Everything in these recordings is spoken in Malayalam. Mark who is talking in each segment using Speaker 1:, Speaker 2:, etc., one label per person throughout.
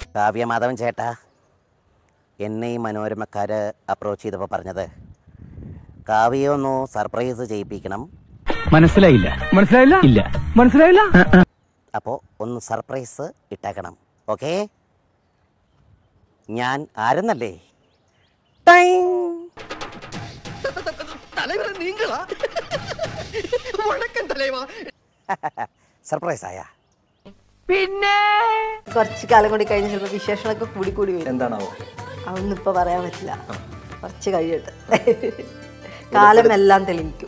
Speaker 1: കാവ്യമാധവൻ ചേട്ടാ എന്നെ ഈ മനോരമക്കാർ അപ്രോച്ച് ചെയ്തപ്പോൾ പറഞ്ഞത് കാവ്യെ ഒന്ന് സർപ്രൈസ് ചെയ്യിപ്പിക്കണം
Speaker 2: മനസ്സിലായില്ല മനസ്സിലായില്ല ഇല്ല മനസ്സിലായില്ല
Speaker 1: അപ്പോൾ ഒന്ന് സർപ്രൈസ് ഇട്ടേക്കണം ഓക്കെ ഞാൻ ആരെന്നല്ലേ ടൈം സർപ്രൈസ് ആയ
Speaker 3: കുറച്ച് കാലം കൂടി കഴിഞ്ഞ് ചിലപ്പോൾ വിശേഷങ്ങളൊക്കെ കൂടി കൂടി വരും
Speaker 4: എന്താണാവോ
Speaker 3: അതൊന്നും ഇപ്പൊ പറയാൻ പറ്റില്ല കുറച്ച് കഴിയട്ടെ കാലം എല്ലാം തെളിയിക്കും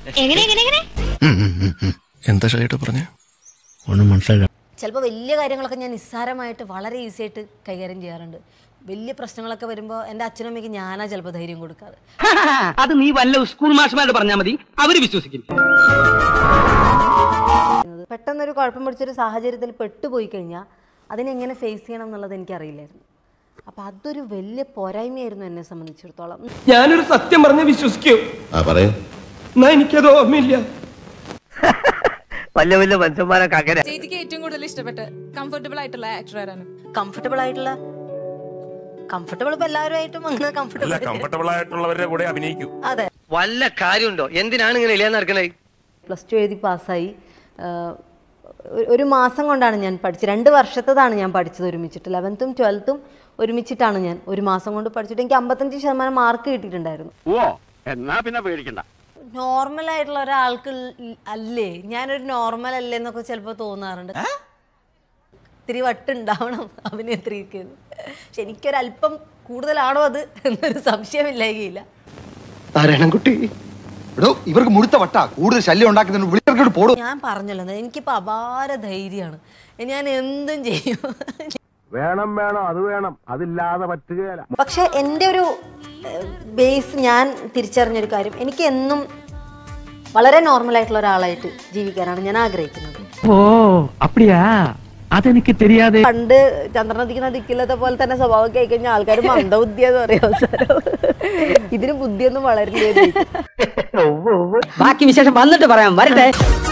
Speaker 5: എന്താ ഷൈട്ട് പറഞ്ഞേ
Speaker 2: ഒന്നും മനസ്സിലായില്ല
Speaker 3: ചിലപ്പോൾ വലിയ കാര്യങ്ങളൊക്കെ ഞാൻ നിസ്സാരമായിട്ട് വളരെ ഈസി ആയിട്ട് കൈകാര്യം ചെയ്യാറുണ്ട് വലിയ പ്രശ്നങ്ങളൊക്കെ വരുമ്പോൾ എൻ്റെ അച്ഛനും അമ്മയ്ക്ക് ഞാനാ ചിലപ്പോൾ ധൈര്യം കൊടുക്കാറ്
Speaker 2: അത് നീ വല്ല സ്കൂൾ മാഷ്മാരോട് പറഞ്ഞാൽ മതി അവര് വിശ്വസിക്കും
Speaker 3: പെട്ടെന്നൊരു കുഴപ്പം പിടിച്ചൊരു സാഹചര്യത്തിൽ പെട്ടുപോയി കഴിഞ്ഞാൽ അതിനെങ്ങനെ ഫേസ് ചെയ്യണം എന്നുള്ളത് എനിക്കറിയില്ലായിരുന്നു അപ്പോൾ അതൊരു വലിയ പോരായ്മയായിരുന്നു എന്നെ സംബന്ധിച്ചിടത്തോളം
Speaker 6: ഞാനൊരു സത്യം പറഞ്ഞ് വിശ്വസിക്കൂ
Speaker 5: ആ പറയൂ
Speaker 6: എന്നാ എനിക്കത് ഓർമ്മയില്ല
Speaker 2: വല്ല വല്ല മനുഷ്യന്മാരൊക്കെ അങ്ങനെ
Speaker 7: ചേച്ചിക്ക് ഏറ്റവും കൂടുതൽ ഇഷ്ടപ്പെട്ട കംഫർട്ടബിൾ ആയിട്ടുള്ള ആക്ടർ ആരാണ്
Speaker 3: കംഫർട്ടബിൾ ആയിട്ടുള്ള കംഫർട്ടബിൾ ഇപ്പം എല്ലാവരുമായിട്ടും അങ്ങനെ കംഫർട്ടബിൾ
Speaker 8: കംഫർട്ടബിൾ ആയിട്ടുള്ളവരുടെ കൂടെ അഭിനയിക്കൂ
Speaker 3: അതെ
Speaker 2: വല്ല കാര്യമുണ്ടോ എന്തിനാണ് ഇങ്ങനെ ഇല്ലാന്ന് നടക്കണേ
Speaker 3: പ്ലസ് ടു എഴുതി പാസ്സായി ആഹ് ഒരു- ഒരു മാസം കൊണ്ടാണ് ഞാൻ പഠിച്ചത് രണ്ട് വർഷത്തതാണ് ഞാൻ പഠിച്ചത് ഒരുമിച്ചിട്ട് ലെവൻത്തും ട്വൽത്തും ഒരുമിച്ചിട്ടാണ് ഞാൻ ഒരു മാസം കൊണ്ട് പഠിച്ചിട്ട് എനിക്ക് അമ്പത്തഞ്ച് ശതമാനം മാർക്ക് കിട്ടിയിട്ടുണ്ടായിരുന്നു
Speaker 2: ഓ എന്നാ പിന്നെ പേടിക്കണ്ട
Speaker 3: നോർമൽ ആയിട്ടുള്ള ഒരാൾക്ക് ഇൽ- അല്ലേ ഞാനൊരു നോർമൽ അല്ലേ എന്നൊക്കെ ചിലപ്പോൾ തോന്നാറുണ്ട് ഇത്തിരി വട്ടുണ്ടാവണം അഭിനേത്രിക്ക് പക്ഷെ എനിക്കൊരല്പം കൂടുതലാണോ അത് എന്നൊരു സംശയമില്ലായികയില്ല
Speaker 4: നാരായണൻകുട്ടി എടോ ഇവർക്ക് മുഴുത്ത വട്ട കൂടുതൽ ശല്യം ഉണ്ടാക്കുന്നതിന് വിളിക്കോട് പോടും
Speaker 3: ഞാൻ പറഞ്ഞല്ലോ എനിക്കിപ്പോൾ അപാര ധൈര്യമാണ് ഞാൻ എന്തും ചെയ്യും
Speaker 8: വേണം വേണം അത് വേണം അതില്ലാതെ പറ്റുകയില്ല
Speaker 3: പക്ഷെ എൻ്റെ ഒരു ബേസ് ഞാൻ തിരിച്ചറിഞ്ഞൊരു കാര്യം എനിക്ക് എന്നും വളരെ നോർമൽ ആയിട്ടുള്ള ഒരാളായിട്ട് ജീവിക്കാനാണ് ഞാൻ ആഗ്രഹിക്കുന്നത്
Speaker 2: ഓ അപ്പടിയാ അതെനിക്ക് தெரியாதே
Speaker 3: പണ്ട് ചന്ദ്രനദിക്കുന്ന ദിക്കില്ലത്തെ പോലെ തന്നെ സ്വഭാവമൊക്കെ ആയി കഴിഞ്ഞാൽ ആൾക്കാർ മന്ദബുദ്ധി എന്ന് പറയും അവസാനം ഇതിന് ബുദ്ധിയൊന്നും വളരില്ലേ
Speaker 2: ബാക്കി വിശേഷം വന്നിട്ട് പറയാം വരട്ടെ